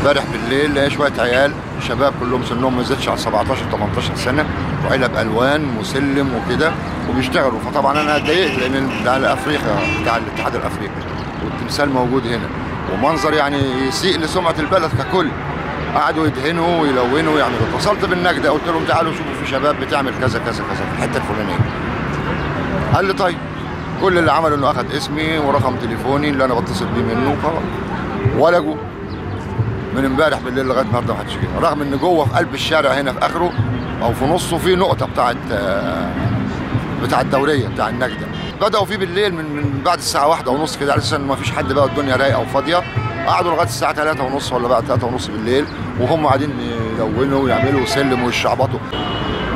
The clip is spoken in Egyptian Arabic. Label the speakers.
Speaker 1: امبارح بالليل لقى شويه عيال شباب كلهم سنهم ما يزيدش على 17 18 سنه وعلب الوان مسلم وكده وبيشتغلوا فطبعا انا اتضايقت لان ده على افريقيا بتاع الاتحاد الافريقي والتمثال موجود هنا ومنظر يعني يسيء لسمعه البلد ككل قعدوا يدهنوا ويلونوا ويعملوا اتصلت بالنجدة قلت لهم تعالوا شوفوا في شباب بتعمل كذا كذا كذا في الحته الفلانيه قال لي طيب كل اللي عمله انه اخذ اسمي ورقم تليفوني اللي انا بتصل بيه منه وخلاص ولا جو من امبارح بالليل لغايه النهارده ما حدش جه رغم ان جوه في قلب الشارع هنا في اخره او في نصه في نقطه بتاعت آه، بتاع الدوريه بتاع النجده بداوا فيه بالليل من من بعد الساعه واحدة ونص كده على اساس ان ما فيش حد بقى الدنيا رايقه وفاضيه قعدوا لغايه الساعه 3 ونص ولا بعد 3 ونص بالليل وهم قاعدين يلونوا ويعملوا سلم ويشعبطوا